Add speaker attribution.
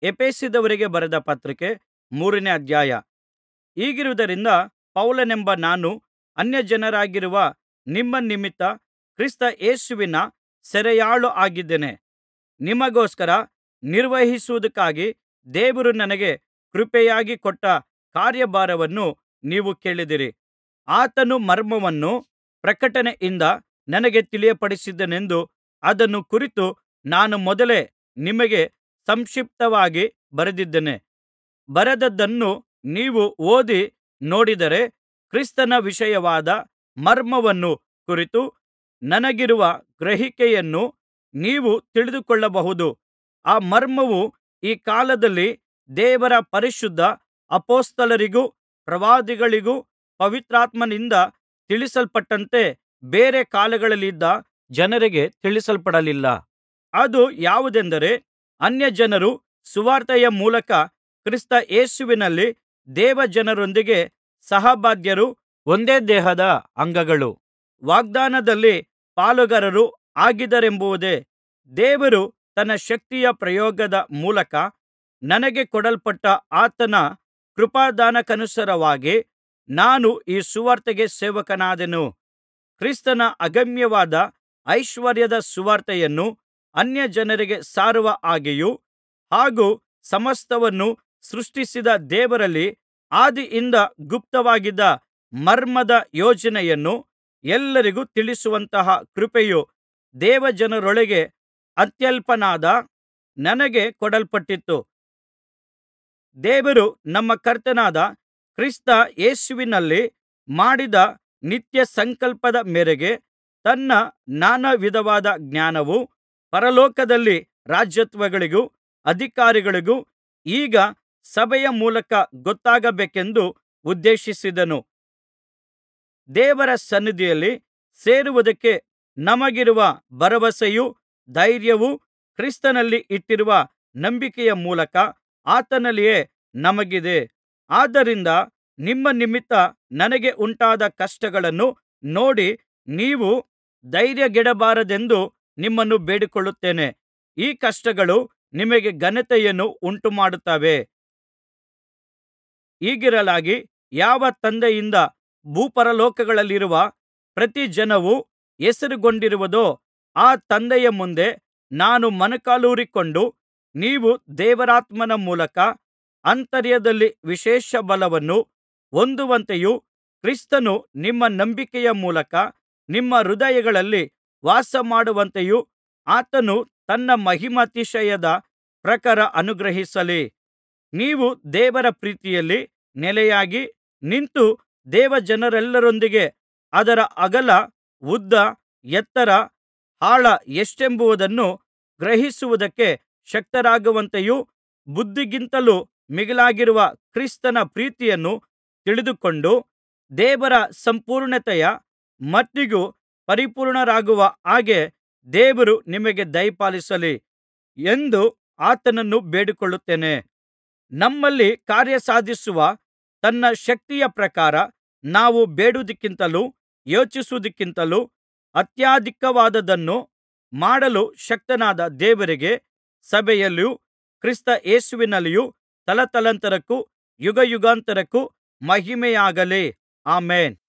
Speaker 1: ಎಫೆಸದವರಿಗೆ ಬರೆದ ಪತ್ರಿಕೆ ಮೂರನೇ ಅಧ್ಯಾಯ ಹೀಗಿರುವುದರಿಂದ ಪೌಲನೆಂಬ ನಾನು ಅನ್ಯಜನರಾಗಿರುವ ನಿಮ್ಮ ನಿಮಿತ್ತ ಕ್ರಿಸ್ತ ಯೇಸುವಿನ ಸೆರೆಯಾಳು ಆಗಿದ್ದೇನೆ ನಿಮಗೋಸ್ಕರ ನಿರ್ವಹಿಸುವುದಕ್ಕಾಗಿ ದೇವರು ನನಗೆ ಕೃಪೆಯಾಗಿ ಕೊಟ್ಟ ಕಾರ್ಯಭಾರವನ್ನು ನೀವು ಕೇಳಿದಿರಿ ಆತನ ಮರ್ಮವನ್ನು ಪ್ರಕಟಣೆಯಿಂದ ನನಗೆ ತಿಳಿಯಪಡಿಸಿದನೆಂದು ಅದನ್ನು ಕುರಿತು ನಾನು ಮೊದಲೇ ನಿಮಗೆ ಸಂಕ್ಷಿಪ್ತವಾಗಿ ಬರೆದಿದ್ದೇನೆ ಬರೆದದ್ದನ್ನು ನೀವು ಓದಿ ನೋಡಿದರೆ ಕ್ರಿಸ್ತನ ವಿಷಯವಾದ ಮರ್ಮವನ್ನು ಕುರಿತು ನನಗಿರುವ ಗ್ರಹಿಕೆಯನ್ನು ನೀವು ತಿಳಿದುಕೊಳ್ಳಬಹುದು ಆ ಮರ್ಮವು ಈ ಕಾಲದಲ್ಲಿ ದೇವರ ಪರಿಶುದ್ಧ ಅಪೊಸ್ತಲರಿಗೂ ಪ್ರವಾದಿಗಳಿಗೂ ಪವಿತ್ರಾತ್ಮನಿಂದ ತಿಳಿಸಲ್ಪಟ್ಟಂತೆ ಬೇರೆ ಕಾಲಗಳಲ್ಲಿದ್ದ ಜನರಿಗೆ ತಿಳಿಸಲ್ಪಡಲಿಲ್ಲ ಅದು ಯಾವುದೆಂದರೆ ಅನ್ಯಜನರು ಸುವಾರ್ತೆಯ ಮೂಲಕ ಕ್ರಿಸ್ತ ಯೇಸುವಿನಲ್ಲಿ ದೇವಜನರೊಂದಿಗೆ ಸಹಭಾಗ್ಯರೂ ಒಂದೇ ದೇಹದ ಅಂಗಗಳು ವಾಗ್ದಾನದಲ್ಲಿ ಪಾಲುಗಾರರೂ ಆಗಿದ್ದಾರೆಂಬುದೇ ದೇವರು ತನ್ನ ಶಕ್ತಿಯ ಪ್ರಯೋಗದ ಮೂಲಕ ನನಗೆ ಕೊಡಲ್ಪಟ್ಟ ಆತನ ಕೃಪಾದಾನಕ್ಕನುಸಾರವಾಗಿ ನಾನು ಈ ಸುವಾರ್ತೆಗೆ ಸೇವಕನಾದೆನು ಕ್ರಿಸ್ತನ ಅಗಮ್ಯವಾದ ಐಶ್ವರ್ಯದ ಸುವಾರ್ತೆಯನ್ನು ಅನ್ಯಜನರಿಗೆ ಸಾರುವ ಹಾಗೆಯೂ ಹಾಗೂ ಸಮಸ್ತವನ್ನು ಸೃಷ್ಟಿಸಿದ ದೇವರಲ್ಲಿ ಆದಿಯಿಂದ ಗುಪ್ತವಾಗಿದ್ದ ಮರ್ಮದ ಯೋಜನೆಯನ್ನು ಎಲ್ಲರಿಗೂ ತಿಳಿಸುವಂತಹ ಕೃಪೆಯು ದೇವಜನರೊಳಗೆ ಅತ್ಯಲ್ಪನಾದ ನನಗೆ ಕೊಡಲ್ಪಟ್ಟಿತು ದೇವರು ನಮ್ಮ ಕರ್ತನಾದ ಕ್ರಿಸ್ತ ಯೇಸುವಿನಲ್ಲಿ ಮಾಡಿದ ನಿತ್ಯ ಸಂಕಲ್ಪದ ಮೇರೆಗೆ ತನ್ನ ನಾನಾ ವಿಧವಾದ ಜ್ಞಾನವು ಪರಲೋಕದಲ್ಲಿ ರಾಜತ್ವಗಳಿಗೂ ಅಧಿಕಾರಗಳಿಗೂ ಈಗ ಸಭೆಯ ಮೂಲಕ ಗೊತ್ತಾಗಬೇಕೆಂದು ಉದ್ದೇಶಿಸಿದನು ದೇವರ ಸನ್ನಿಧಿಯಲ್ಲಿ ಸೇರುವುದಕ್ಕೆ ನಮಗಿರುವ ಭರವಸೆಯೂ ಧೈರ್ಯವೂ ಕ್ರಿಸ್ತನಲ್ಲಿ ಇಟ್ಟಿರುವ ನಂಬಿಕೆಯ ಮೂಲಕ ಆತನಲ್ಲಿಯೇ ನಮಗಿದೆ ಆದ್ದರಿಂದ ನಿಮ್ಮ ನಿಮಿತ್ತ ನನಗೆ ಉಂಟಾದ ಕಷ್ಟಗಳನ್ನು ನೋಡಿ ನೀವು ಧೈರ್ಯಗೆಡಬಾರದೆಂದು ನಿಮ್ಮನ್ನು ಬೇಡಿಕೊಳ್ಳುತ್ತೇನೆ ಈ ಕಷ್ಟಗಳು ನಿಮಗೆ ಘನತೆಯನ್ನು ಉಂಟುಮಾಡುತ್ತವೆ ಹೀಗಿರಲಾಗಿ ಯಾವ ತಂದೆಯಿಂದ ಭೂಪರಲೋಕಗಳಲ್ಲಿರುವ ಪ್ರತಿ ಜನವು ಹೆಸರುಗೊಂಡಿರುವುದೋ ಆ ತಂದೆಯ ಮುಂದೆ ನಾನು ಮೊಣಕಾಲೂರಿಕೊಂಡು ನೀವು ದೇವರಾತ್ಮನ ಮೂಲಕ ಆಂತರ್ಯದಲ್ಲಿ ವಿಶೇಷ ಬಲವನ್ನು ಹೊಂದುವಂತೆಯೂ ಕ್ರಿಸ್ತನು ನಿಮ್ಮ ನಂಬಿಕೆಯ ಮೂಲಕ ನಿಮ್ಮ ಹೃದಯಗಳಲ್ಲಿ ವಾಸಮಾಡುವಂತೆಯೂ ಆತನು ತನ್ನ ಮಹಿಮಾತಿಶಯದ ಪ್ರಕಾರ ಅನುಗ್ರಹಿಸಲಿ ನೀವು ದೇವರ ಪ್ರೀತಿಯಲ್ಲಿ ನೆಲೆಯಾಗಿ ನಿಂತು ದೇವಜನರೆಲ್ಲರೊಂದಿಗೆ ಅದರ ಅಗಲ ಉದ್ದ ಎತ್ತರ ಆಳ ಎಷ್ಟೆಂಬುದನ್ನು ಗ್ರಹಿಸುವುದಕ್ಕೆ ಶಕ್ತರಾಗುವಂತೆಯೂ ಬುದ್ಧಿಗಿಂತಲೂ ಮಿಗಿಲಾಗಿರುವ ಕ್ರಿಸ್ತನ ಪ್ರೀತಿಯನ್ನು ತಿಳಿದುಕೊಂಡು ದೇವರ ಸಂಪೂರ್ಣತೆಯ ಮಟ್ಟಿಗೂ ಪರಿಪೂರ್ಣರಾಗುವ ಹಾಗೆ ದೇವರು ನಿಮಗೆ ದಯಪಾಲಿಸಲಿ ಎಂದು ಆತನನ್ನು ಬೇಡಿಕೊಳ್ಳುತ್ತೇನೆ ನಮ್ಮಲ್ಲಿ ಕಾರ್ಯಸಾಧಿಸುವ ತನ್ನ ಶಕ್ತಿಯ ಪ್ರಕಾರ ನಾವು ಬೇಡುವುದಕ್ಕಿಂತಲೂ ಯೋಚಿಸುವುದಕ್ಕಿಂತಲೂ ಅತ್ಯಧಿಕವಾದದ್ದನ್ನು ಮಾಡಲು ಶಕ್ತನಾದ ದೇವರಿಗೆ ಸಭೆಯಲ್ಲಿಯೂ ಕ್ರಿಸ್ತ ಯೇಸುವಿನಲ್ಲಿಯೂ ತಲತಲಾಂತರಕ್ಕೂ ಯುಗಯುಗಾಂತರಕ್ಕೂ ಮಹಿಮೆಯಾಗಲಿ ಆಮೆನ್